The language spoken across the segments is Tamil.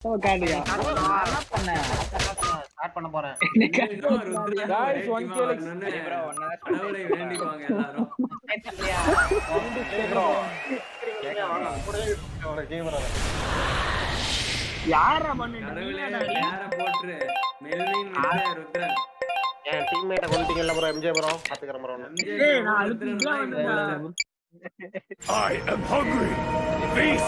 காட்டியா ஸ்டார்ட் பண்ண போறேன் Guys, one kill ex- கடவுளை வேண்டிக்குவாங்க எல்லாரும் யாரா பண்ணு கடவுளே நேர போட்டுரு மெல்வின் வந்து ருத்ரன் என் டீம்மேட்ட கொண்டுட்டீங்கல்ல ப்ரோ எம்ஜே ப்ரோ பாத்துக்கிறேன் ப்ரோ ஏய் நான் அதுக்கு இப்பலாம் வந்து I am hungry. Feast.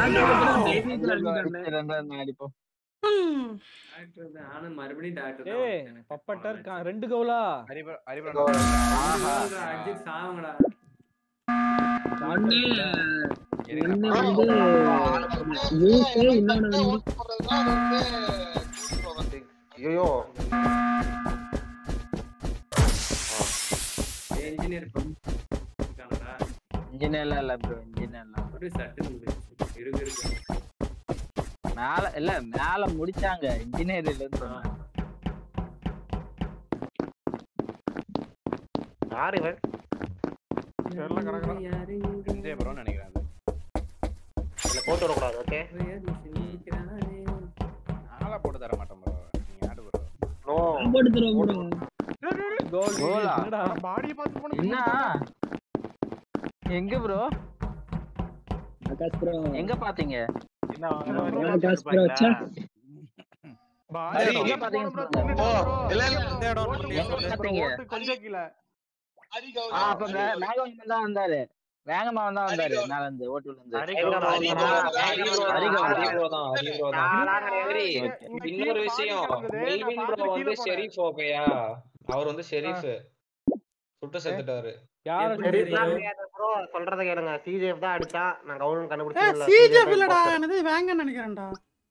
அடிப்போம் ஆனந்த் மறுபடியும் டாக்டர் ஏய் பப்பட்டர் கா- ரெண்டு கவுலா அஜித் சாவுங்கடா ஒண்ணு ஒண்ணு வந்து ஜூஸ் இன்னொன்னு வந்து ஐயோ இன்ஜினியர் இருக்கானடா இன்ஜினியர்லாம் இல்ல ப்ரோ இன்ஜினியர்லாம் ஒரு சட்டு இருக்கு இருக்கு மேல இல்ல மேல முடிச்சாங்க இன்ஜினியர் இல்லன்னு சொன்னாங்க யார் இவன் எம்ஜே ப்ரோ நினைக்கிறேன் அது. என்ன கோத்து விடக்கூடாது ஓகே நாளா போட்டு தர மாட்டேன் ப்ரோ நீ ஆடு ப்ரோ நோ போட்டு தருவோம் bro. கோல் கோலா? என்னடா பாடியை பார்த்து போன என்ன எங்க ப்ரோ ஆகாஷ் bro எங்க பாத்தீங்க ஆகாஷ் bro ச்சே. பாடி எங்க பாத்தீங்கன்னு சொல்லுங்க எங்க பாத்தீங்க கொஞ்சம் கீழே ஆ, அப்ப வே- வேகமா தான் வந்தாரு வேகமா தான் வந்தாரு மேல இருந்து ஓட்டுல இருந்து சரி, இன்னொரு விஷயம் மெல்வின் ப்ரோ வந்து ஷெரீஃப் ஓகேயா அவர் வந்து ஷெரீஃப் சுட்டு செத்துட்டாரு யார சரி ப்ரோ சொல்றத கேளுங்க சிஜிஎஃப் தான் அடிச்சான் நான் கவுன் ஏ கண்டுபிடிச்சேன் சிஜிஎஃப் இல்லடா என்னது வேங்க நினைக்கிறேன்டா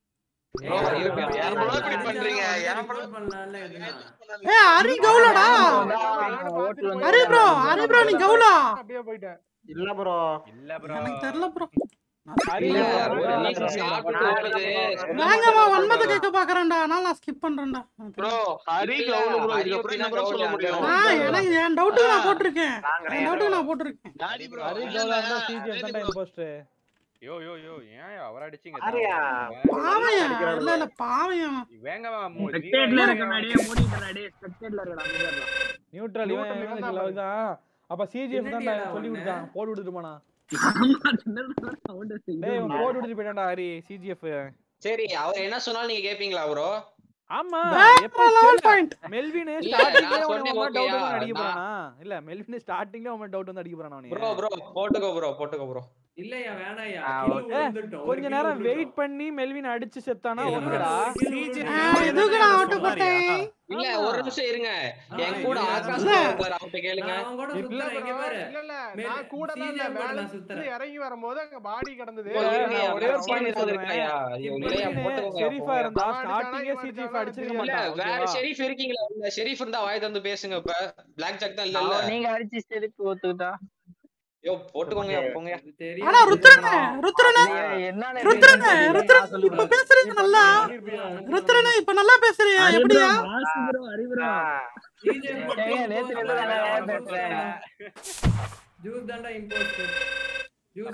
ஏ ஹரி கவுலடா ஹரி ப்ரோ ஹரி ப்ரோ நீ கவுலா அப்படியே போயிட்டேன் இல்ல ப்ரோ இல்ல ப்ரோ எனக்கு தெரியல ப்ரோ இல்ல, ஒரு நிமிஷம் சாப்பிட்டு ஓடுது. வேங்கமா வன்மத்தை கேட்க பாக்குறேன்டா அதனால நான் ஸ்கிப் பண்றேன்டா இல்ல, ஹரி எப்படின்னா கவுல் முடியும்? ஆ எனக்கு என் டவுட்டுக்கு நான் போட்டிருக்கேன் என் டவுட்டுக்கு நான் போட்டிருக்கேன் ஹரி கவுலா இருந்தா சிஜிஎஃப் தான் டைம் போஸ்ட் யோ யோ யோ ஏன் அவர அடிச்சீங்க யாரையா? பாவையா இல்ல இல்ல பாவையா வேங்கமா ஸ்பெக்டேட்ல இருக்க முன்னாடியே மூடிட்டறாடே ஸ்பெக்டேட்ல இருக்கடா அமைதியா நியூட்ரல் இவன் இவன் இந்த லவ் தான் அப்ப சிஜிஎஃப் தான் என்னடியா சொல்லி ஒண்ணு? கொடுத்தான் போட்டு விட்டுட்டு போனா ஆமா தின்னதுனால sound டேய் செய்யுது. இவன் போட்டு விட்டுட்டு போயிட்டான்டா ஹரி சிஜிஎஃப் சரி அவர் என்ன சொன்னாலும் நீங்க கேப்பீங்களா ப்ரோ ஆமா Back எப்ப லெவல் பாயிண்ட் மெல்வின் இல்ல, ஸ்டார்டிங்ல நான் உனக்கு சொன்னேன் டவுட் ஓகேயா? வந்து அடிக்க நான்- போறானா இல்ல மெல்வின் ஸ்டார்டிங்ல உனக்கு டவுட் வந்து அடிக்க போறானா ப்ரோ அவனே ப்ரோ போட்டுக்கோ ப்ரோ போட்டுக்கோ ப்ரோ இல்லையா வேணாயா ஆ, கீழே ஓகே. விழுந்துட்டோம். ஒரு கொஞ்ச கீழே நேரம் விழுந்துட்டோம். வெயிட் பண்ணி மெல்வின் அடிச்சு செத்தானா இல்ல, ஒண்ணுடா கீழே விழுந்துட்டோம். ஆ, எதுக்கு நான் ஆட்டோ போட்டேன் இல்ல ஒரு நிமிஷம் இருங்க என் ஆ, கூட இல்ல, ஆகாஷ் இல்ல. இருக்காரு, அவர்ட்ட கேளுங்க நான் அவன் கூட இல்ல சுத்துறேன், இங்க bro, பாரு. இல்ல இல்ல மேல- நான் கூட தான் இல்ல CJ கூட மேல நான் சுத்துறேன். இருந்து இறங்கி வரும்போது அங்க பாடி கிடந்தது ஓ, இருங்கய்யா, நான் ஒரே ஒரு வேற point scene சொல்றேன். இருக்காயா? ஐயோ, இல்லையா, மெல்வின் போட்டுக்கோங்க, ஷெரீஃபா போங்க. இருந்தா அவன் ஸ்டார்டிங்கே அடிச்சானா, சிஜிஎஃப் இவன் அடிச்சிருக்க இல்ல மாட்டான் வேற ஓகேவா? ஷெரீஃப் இருக்கீங்களா இல்ல ஷெரீஃப் இருந்தா வாய் தந்து பேசுங்க இப்ப பிளாக் ஜாக் தான் இல்ல இல்ல அவன் நீங்க அடிச்சு செருப்பு ஒத்துக்கிட்டா யோ போட்டுக்கோங்க போங்க அது தெரியும். ஆனா ருத்ரனே ருத்ரனே என்னன்னு ருத்ரனே எனக்கு ருத்ரன் நான் சொல்லி இப்ப பேசுறீங்க நல்லா ருத்ரனே இப்ப நல்லா பேசுறியா ஹரி bro, எப்படியா boss bro, Hari bro. CJ மட்டும் ஏங்க, நேத்து impose ரெண்டு நாளா பண்ணாத, பேசுறேன். ஜூஸ் தான்டா imposter. Juice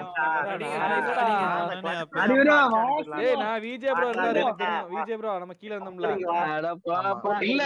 Hari bro, boss. ஏய் நான் விஜே ப்ரோ இருந்தாரு எனக்கு தெரியும் விஜே ப்ரோ நம்ம கீழ இருந்தோம்ல அட போப்பா. இல்ல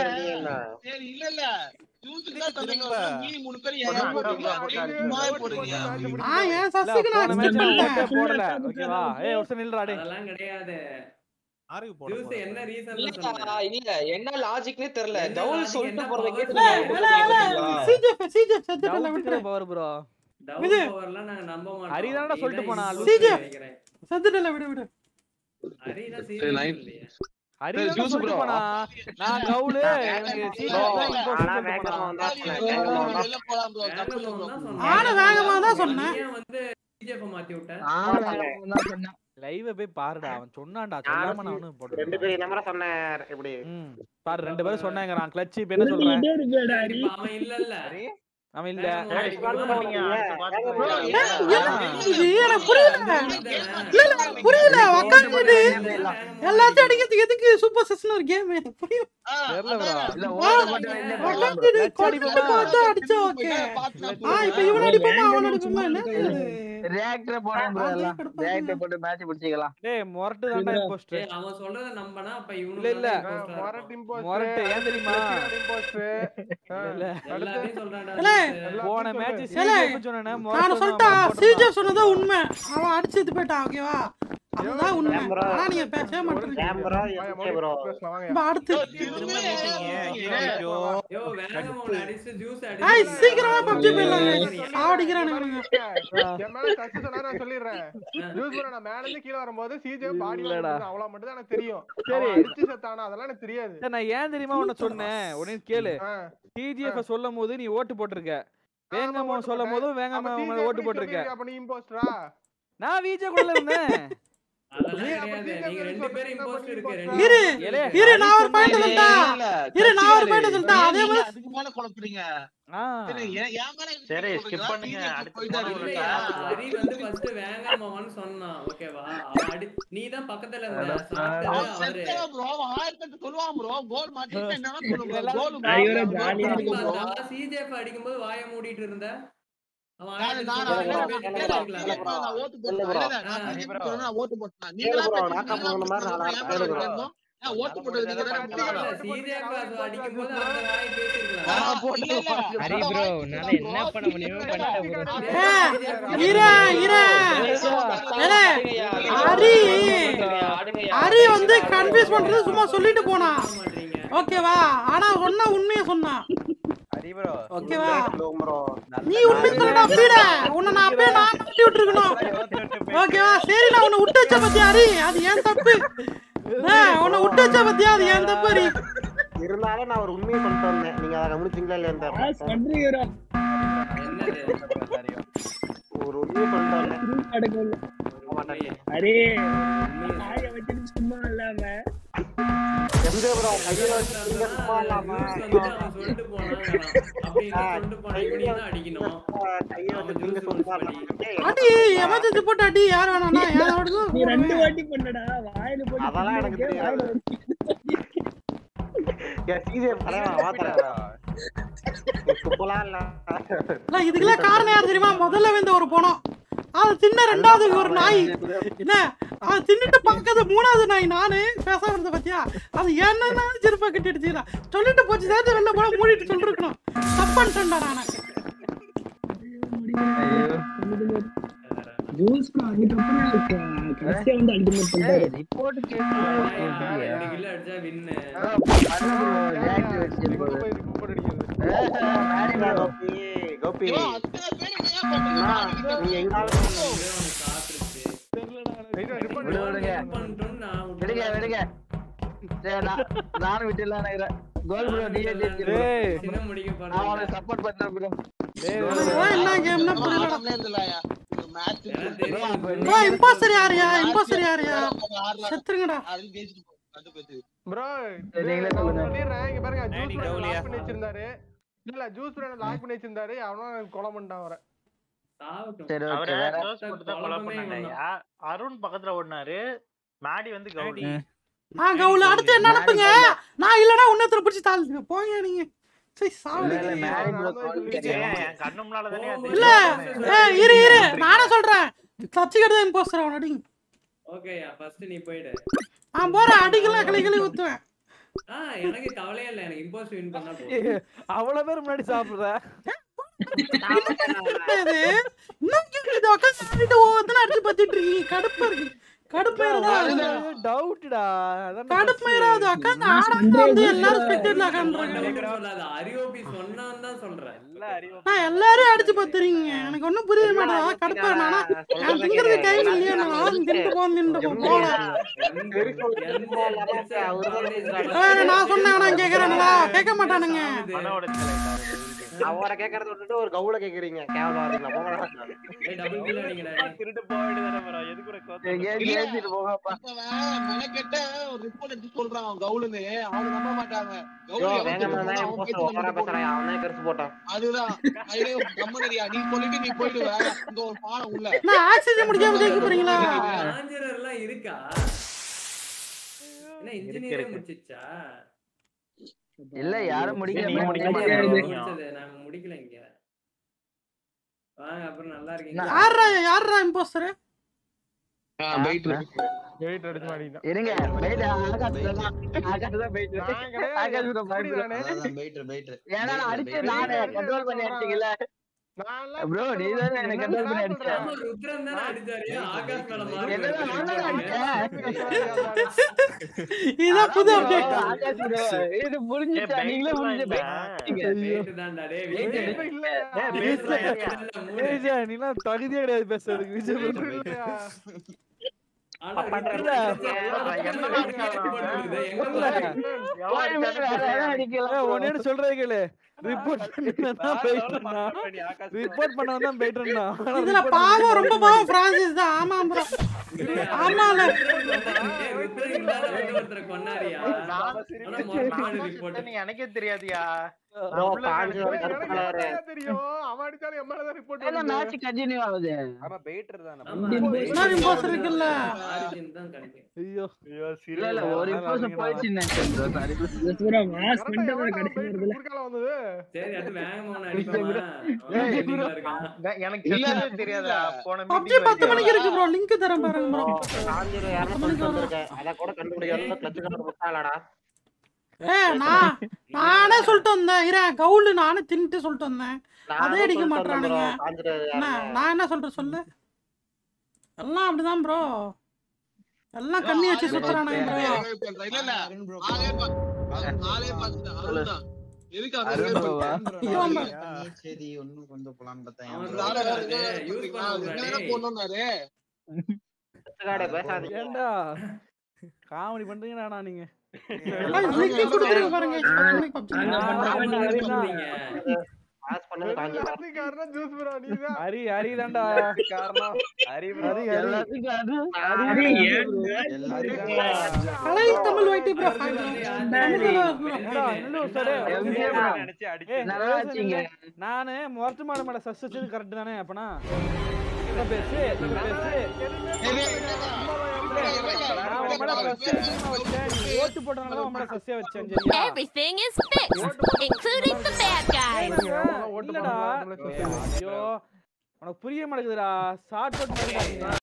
ஆ ஏன் இல்ல சசிக்கு நான் போன skip மேட்ச் பண்ணிட்டேன் ஓட்டே போடல ஓகேவா ஏய் ஒரு நில்றா டேய் அதெல்லாம் கிடையாது ஜூஸ் என்ன ரீசன்ல இல்ல சொன்ன இல்ல என்ன லாஜிக்னே தெரியல என்ன டவுல் logic, சொல்லிட்டு என்ன போறத power கேட்டு சொன்ன? நீங்க இல்ல இல்ல பாத்தீங்களா? சிஜிஎஃப் சிஜிஎஃப் செத்துட்டல டவுட் விட்டுரு பவர் ப்ரோ டவுன் இது. பவர்லாம் நாங்க நம்ப மாட்டோம் ஹரிதானடா சொல்லிட்டு போனா, CJ. நினைக்கிறேன் செத்துட்டல விடு விடு ஹரினா சீரியஸ் இல்லையா ஹரி தான் சொல்லிட்டு போனா நான் கவுலு எனக்கு சீக்கிரம் தான் import ஆனா சொல்லிட்டு வேகமா போனா. வந்தா வேகமா வந்தா வேகமா தான் சொன்னேன். நானும் வேகமா தான் நீ சொன்னேன் ஏன் வந்து பிஜேபி மாத்தி விட்ட நானும் வேகமா தான் சொன்னேன். லைவ் போய் பாருடா அவன் சொன்னான்டா சொல்லாம நான் அவனும் ரெண்டு போட்டு பேரும் நம்பரை சொன்னேன் இப்படி ம் பாரு ரெண்டு பேரும் சொன்னாங்க நான் கிளட்ச் இப்ப என்ன சொல்றேன் சொல்லிக்கிட்டே இருப்பியாடா, ஹரி? இப்ப அவன் இல்ல இல்ல அவன் இல்ல இது எனக்கு புரியல இல்ல இல்ல எனக்கு புரியல உக்காந்துட்டு எல்லாத்தையும் அடிக்கிறதுக்கு எதுக்கு சூப்பர் செஸ்னு ஒரு கேம் புரியும் தெரியல ப்ரோ இல்ல ஓட்ட போட்டு வெளில போயிடலாம் bro. உக்காந்துட்டு கொண்டு பார்த்தா அடிச்சா ஓகே ஆ இப்ப இவன் அடிப்போமா அவன் அடிப்போமா என்ன இது? reactor போடுறேன் bro அதே எல்லாம். கடுப்பா reactor போட்டு match பிடிச்சிக்கலாம். டேய் மொரட்டு தான்டா இம்போஸ்டர் ஏய், அவன் சொல்றத நம்பனா அப்ப இவனு இல்ல, இல்ல. மொரட் imposter, மொரட்டு ஏன் தெரியுமா imposter. ஆ, இல்ல எல்லாத்தையும் சொல்றான்டா இல்ல. ஜூஸ். போன மேட்ச் ஏலே, சீக்கிரம் சொன்னேனே நான் மொரட்டு சொல்லிட்டா சிஜே சொன்னதா உண்மை அவன் அடிச்சது போயிட்டான் ஓகேவா அதுதான் உண்மை கேமரா. ஆனா நீங்க பேசவே மாட்டீங்க கேமரா வாங்க, எஸ்கே மறுபடியும் ப்ரோ பேசலாம், வாங்க. இப்ப அடுத்து யோ வேகமா உன்னை அடிச்சு ஜூஸ் ஐய் அடிச்சு சீக்கிரமா பப்ஜி போயிடலாம் சாவடிக்கிறானுங்க என் மேல தச்சு சொன்னா நான் சொல்லிடுறேன். ஜூஸ் bro, நான் மேல இருந்து கீழ வரும்போது CJ body ல இல்லடா. இருந்தது, அவ்வளவு மட்டும்தான் எனக்கு தெரியும். சரி. அவன் அடிச்சு செத்தானா, அதெல்லாம் எனக்கு தெரியாது. சரி, நான் ஏன் தெரியுமா உன்னை சொன்னேன் உடனே கேளு ஆ. டிஜிஎஃப் சொல்லும் போது நீ ஓட்டு போட்டிருக்க ஆமா, வேங்கம்மா ஓட்டு சொல்லும் போட்டேன். போதும் வேங்கம்மா அப்ப மேல CJ ஓட்டு எப்படி போட்டிருக்க சொல்லிருக்க? அப்ப நீ imposter ஆ? நான் விஜய் கூட இருந்தேன் அதெல்லாம் நீ அப்ப கிடையாது CJ நீங்க மேல ரெண்டு பேரும் சொல்றீங்க, இம்போஸ்ட் அப்ப இருக்கு நீ ரெண்டு இரு ஏலே, இரு ஹரி நான் ஒரு பாயிண்ட் சொன்னேனே. சொல்லிட்டா இரு நான் ஒரு பாயிண்ட் சொல்லிட்டா அதே மாதிரி அதுக்கு மேல குழப்புறீங்க ஆ. சரி, என் என் மேல எதுக்கு சரி, சொல்றீங்க? skip பண்ணுங்க. TJ அடுத்து போயிட்டா போனா இருக்கு. இல்லையா ஹரி வந்து ஃபர்ஸ்ட் வேங்கம்மான்னு சொன்னான் ஓகேவா அவன் அடி நீ தான் பக்கத்துல இருந்த சாப்பிட்டது அவன் அவரு செத்தவன் bro, அவன் ஆயிரத்தெட்டு சொல்லுவான் bro. goal மாட்டிட்டு என்னன்னா சொல்லுங்க. இதெல்லாம் goal ஐயோ, goal ஜாலியா அடிக்கும் bro. சிஜேஃப் அடிக்கும்போது வாய மூடிட்டு இருந்த அவன் நான் ஆயிரத்தி நான் சொல்றான், நான் பேசிட்டே நான் இருக்கலாம். நான் ஓட்டு இல்ல போட்டேன். bro. இல்ல, இல்ல, நான் ஆ, BJP bro. க்கு நான் ஓட்டு போட்டேன். இல்ல நீங்களா bro, பேசுறீங்க, நாக்கா நீங்களா போன மாதிரி பேசுறீங்க, நான் என் மேல bro. விழுந்தோம். ஏன் ஓட்டு போட்டது நீங்க தானே இல்ல, போடணும். சிஜேஃப் அது அடிக்கும்போது அந்த வாய் பேசிருக்கலாம் ஆ, இல்ல, இல்ல. ஹரி அந்த bro, வாய் உன்னால பேசலாம் என்ன bro. பண்ண முடியுமோ இல்ல, பண்ணிட்ட இல்ல. bro. ஏ, இரு, இரு. ஏலே, ஹரி ஹரி வந்து கன்ஃபியூஸ் பண்றது சும்மா சொல்லிட்டு போனான் மாட்டீங்க ஓகேவா ஆனா சொன்ன உண்மையை சொன்னான் ஹரி ப்ரோ ஓகேவா ப்ரோ நீ உண்மை சொல்லடா பீட உன்னை நான் அப்பயே நான் மாட்டி விட்டுருக்கணும் ஓகேவா சரி நான் உன்னை விட்டு வச்ச பத்தியா ஹரி அது ஏன் தப்பு ஆ, உன்னை விட்டு வச்ச பத்தியா அது ஏன் தப்பு ஹரி இருந்தாலும் நான் ஒரு உண்மையை சொல்லிட்டு வந்தேன் நீங்க அதை கவனிச்சீங்களா இல்லையான்னு தெரியல என்னது ஒரு உண்மையை சொல்லிட்டு வந்தேன் ஹரி எங்க ப்ரோ கையில வச்சு நீங்க சும்மா இல்லாம சொல்லிட்டு போனான் அப்படி சொல்லிட்டு போனா இவனையும் தான் அடிக்கணும் கையை வச்சு நீங்க சும்மா இல்லாம அடி எமர்ஜென்சி போட்டு அடி யார் வேணாம்னா யார் வேணும் வாட்டி பண்ணடா வாயில அதெல்லாம் எனக்கு தெரியாது என் சீரியஸ் தலைவன் மாத்திரேன் துப்பலாம் இல்ல இல்ல இதுக்கெல்லாம் காரணம் யார் தெரியுமா முதல்ல வந்த ஒரு பணம் அது தின்ன ரெண்டாவது ஒரு நாய் என்ன அது தின்னுட்டு பார்க்காத மூணாவது நாய் நானு பேசாம இருந்த பத்தியா அது என்ன செருப்பா கட்டி அடிச்சுக்கிறா சொல்லிட்டு போச்சு சேர்த்து வெளில போல மூடிட்டு சொல்லிருக்கணும் தப்பான்ட்டா நானு ரிப்போர்ட் ரெண்டு கிலோ அடிச்சா வின்னு reactor வச்சிருக்கும் போது. போய் report அடிக்கிறது. ஹரி bro. கோபி கோபி ஐயோ, அத்தனை பேர் நீங்க ஏன் பண்றீங்க? அண்ணா, நீங்க எங்காலும் காத்துருச்சு ரைட்டா, report விடு, விடுங்க. பண்ணிட்டோம்னு நான் விடுங்க விடுங்க சரி நான் நானும் விட்டுலாம் நினைக்கிறேன் கோல் ப்ரோ நீயே ஜெயிச்சிரு bro. டேய் சின்ன முடிக்க நான் பாருங்க உனக்கு சப்போர்ட் பண்றேன் ப்ரோ டேய் அதெல்லாம் என்ன கேம்னா நம்ம புரியல ஆடாமலே இருந்தலாயா? ஒரு match எனக்கு இருக்கு. தெரியும் ப்ரோ இம்பாஸ்டர் யாருயா இம்பாஸ்டர் யாருயா அவங்க ஆடுறாங்க. செத்துருங்கடா அது ஜெயிச்சிட்டு போ. அது போயிட்டு. bro, சரி, நீங்களே நான் சொல்லுங்க. சொல்லிடுறேன். இங்க பாருங்க, ஏய், நீ juice friend கவுலியா? lock பண்ணி வச்சிருந்தாரு. இல்ல, juice friend lock பண்ணி வச்சிருந்தாரு. அவனும் எனக்கு கொலை பண்ணிட்டான் அவரை. சாவட்டும் சரி ஓகே அவரை வேற close போட்டு தான் கொலை பண்ணாங்க. யா- அருண் பக்கத்துல ஓடினாரு மாடி வந்து கவுடி நான் கவுல அடுத்து என்ன நடப்புங்க நான் இல்லனா உன்னத்துல பிடிச்சி தாழ்த்து போங்க நீங்க சரி சாவு இல்ல, இல்ல, மேரி bro நான் call தான் கேட்டேன். என் கண்ணு முன்னால தானே இல்ல ஏய் இரு இரு நானே சொல்றேன் தச்சிக்கிட்டு இம்போஸ்டர் அவன் அடி ஓகேயா ஃபர்ஸ்ட் நீ போயிடு நான் போறேன் அடிக்கலாம் கிளி கிளி ஊத்துவேன் ஆ எனக்கு கவலையே இல்ல எனக்கு இம்போஸ்ட் வின் பண்ணா போதும் அவ்வளவு பேர் முன்னாடி சாப்பிடுற இது இன்னும் கேக்குது உட்காந்து சாப்பிட்டு ஒவ்வொருத்தனை அடிச்சு பத்திட்டு இருக்கீங்க கடுப்பா இருக்கு கடுப்பேறதா டவுட்டா கடுப்பேறாது உட்காந்து ஆடாம வந்து எல்லாரும் ஸ்பெக்டேட்ல உட்காந்துருக்காங்க சொல்லாத அரியோபி சொன்னான்னு தான் சொல்றேன் நான் எல்லாரும் அடிச்சு பத்துறீங்க எனக்கு ஒண்ணும் புரிய மாட்டேதா கடுப்பா நானா நான் திங்கிறது டைம் இல்லையா நான் தின்ட்டு போ தின்ட்டு போ போல ஏய், நான் சொன்னேன் நான் கேக்குறானுங்களா கேட்க மாட்டானுங்க மன உடைச்சல் ஆயிட்டாரு. அவரை கேக்குறத விட்டுட்டு ஒரு கவுல கேக்குறீங்க கேவலவாதீங்களா போங்கடா ஏய் டபுள் கில் அடிங்கடா டேய். திருட்டு போக வேண்டியதானே bro எதுக்கு ஒரு கோத்து எங்கேயாச்சும் ஏத்திட்டு போங்கப்பா அவன் மெனக்கெட்ட ஒரு ரிப்போர்ட் எடுத்து சொல்றான் அவன் கவுலுன்னு அவனு நம்ப மாட்டாங்க யோ கவுலு எவன் வேகமா கேட்டு தான் அவன் போஸ்ட் பேச்சு ஓவரா நம்பிட்டு போறான். பேசுறான் அவனே கருத்து போட்டான் அதுதான் ஐயோ கம்மனடியா நீ சொல்லிட்டு நீ போயிடுவ இங்க ஒரு பாடம் உள்ள நான் ஆக்சிஜன் முடிக்காம ஜெயிக்க போறீங்களா காஞ்சனர்லாம் இருக்கா என்ன இன்ஜினியரே இருக்கு. முடிச்சிச்சா இல்ல யாரும் முடிக்க நீ முடிக்க மாட்டாங்க. மாட்டீங்க. முடிச்சது நாங்க முடிக்கல இங்க வாங்க அப்புறம் நல்லா இருக்கீங்க யாரா யாரா இம்போஸ்டர் வெயிட் வெயிட் அடிச்சு மாட்டிக்கிட்டான் இருங்க வெயிட் ஆகாஷ் தான் ஆகாஷ் தான் வெயிட் நான் கிடையாது. ஆகாஷ் கூட பயப்படுறேன் தானே ஏன்னா நான் அடிச்சு நானே கண்ட்ரோல் பண்ணி அடிச்சீங்கல்ல நான்லாம் ப்ரோ நீ தானே என்ன கண்ட்ரோல் பண்ணி அடிச்ச ஆமா ருத்ரன் தானே அடிச்சாரு ஆகாஷ் மேல மார்க் என்னடா நான் தானே அடிச்சேன் இதான் புது அப்டேட் ஆகாஷ் bro, இது புரிஞ்சுச்சா நீங்களே புரிஞ்சுப்பீங்க தான்டா டேய் வெயிட் வீட்டு இல்ல விஜய் நீலாம் தகுதியே கிடையாது பேசுறதுக்கு விஜய் bro. இல்லையா ஆனா ருத்ரன் இல்ல. என்ன ஒரு மேல வேற யாரும் அடிக்கல ஏய், ஒண்ணே சொல்றது கேளு ரிப்போர்ட் பண்ணதான் போயிட்டு ரிப்போர்ட் பண்ண தான் போயிட்டு இதுல பாவம் ரொம்ப பாவம் பிரான்சிஸ் தான் ஆமா ப்ரோ ஆமால ருத்ரன் இல்லாத வந்து ஒருத்தரை கொன்னாரியா ஆனா மொத்தமான ரிப்போர்ட் எனக்கே தெரியாதியா ப்ரோ காஞ்சு ஒரு கருப்பு எனக்கு கலரு என்னடா தெரியும் அவன் அடிச்சாலும் என் மேலதான் ரிப்போர்ட் என்ன மேட்ச் கண்டினியூ ஆகுது ஆமா பெயிட்டர் தானே ஆமா இன்னொரு imposter இருக்குல்ல. ஆரிஜின் தான் கண்டிப்பா ஐயோ இல்ல இல்ல ஒரு இம்போஸ் போயிடுச்சு நினைச்சேன் bro சாரி குறுக்கால வந்தது சரி அது வேகமா ஒண்ணு அடிப்போமா அவன் pending ல இருக்கான் எனக்கு தெரியாதே தெரியாதா போன பப்ஜி பத்து மணிக்கு இருக்கு ப்ரோ லிங்க் தரேன் பாருங்க ப்ரோ காஞ்சு யாரும் சொல்லிட்டு வந்திருக்கேன் அதை கூட கண்டுபிடிக்காத கிளச்சு கலர் முட்டாளடா ஏ நான் நானே சொல்லிட்டு வந்தேன் இரேன் கவுலு நானே தின்ட்டு சொல்லிட்டு வந்தேன் அதே அடிக்க மாட்றானுங்க என்ன நான் என்ன சொல்றேன் சொல்லு எல்லாம் அப்படிதான் ப்ரோ எல்லாம் கண்ணி வச்சு சுத்துறானுங்க ப்ரோ இல்ல இல்ல ஆளே பா- ஆளே பார்த்துட்டேன் அருண் தான் எதுக்கு அவன் அருண் வேற பாவா? பண்றான்? சரி ஒண்ணும் கொண்டு போலான்னு பார்த்தேன் அவன் இந்த ஆளை வேற டேய், எதுவும் use பண்றீங்களா? பண்ண என்ன வேற டேய். போடணும்னாரு பேசாதீங்க ஏன்டா காமெடி பண்றீங்கடா நீங்க லிங்க் கொடுத்துருங்க பாருங்க பப்ஜி என்ன பண்றாங்கன்னு நான் என்ன பண்றீங்க பாஸ் பண்ணது காஞ்சு தான். எல்லாத்துக்கும் காரணம் ஜூஸ் ப்ரோ நீதான் ஹரி ஹரி தான்டா காரணம் ஹரி bro. ஹரி ஹரி எல்லாத்துக்கும் அது கலை தமிழ் வைட்டி ப்ரோ ஏன்டா, இன்னும் சரி. MJ bro. bro. நினைச்சு அடிச்சு ஏய், நல்லா ஆச்சுங்க நானு மொரட்டு மாடு மேல சஸ் வச்சது கரெக்ட் தானே அப்பனா என்ன பேசு என்ன பேசு நான் உன் மேல சஸ்ஸே அதிகமா வச்சேன். நீ ஓட்டு போட்டனால தான் உன் மேல சஸ்ஸே வச்சேன் சரியா Everything is fixed, including the bad guys. இல்லடா ஐயோ உனக்கு புரிய மாட்டேங்குதுடா ஷார்ட் அவுட் மாதிரி